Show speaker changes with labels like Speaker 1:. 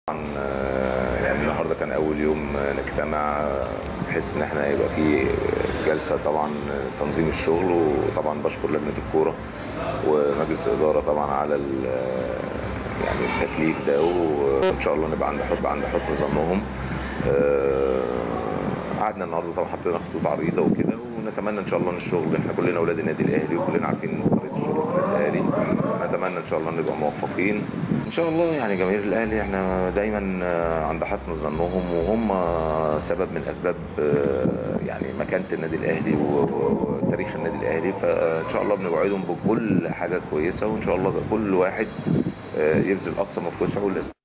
Speaker 1: طبعا آه، يعني النهارده كان اول يوم آه، نجتمع آه، بحيث ان احنا يبقى في جلسه طبعا آه، تنظيم الشغل وطبعا بشكر لجنه الكوره ومجلس الاداره طبعا على ال- آه، يعني التكليف ده وان شاء الله نبقى عند حسن عند حسن ظنهم آه، قعدنا النهارده طبعا حطينا خطوط عريضه وكده ونتمنى ان شاء الله ان الشغل احنا كلنا اولاد النادي الاهلي وكلنا عارفين طريقه الشغل في النادي الاهلي نتمنى ان شاء الله نبقى موفقين ان شاء الله يعني جماهير الاهلي احنا دايما آه، عند حسن ظنهم وهم سبب من اسباب آه، يعني مكانه النادي الاهلي و- و- وتاريخ النادي الاهلي فان شاء الله بنوعدهم بكل حاجه كويسه وان شاء الله كل واحد آه، يبذل اقصى ما في وسعه لازم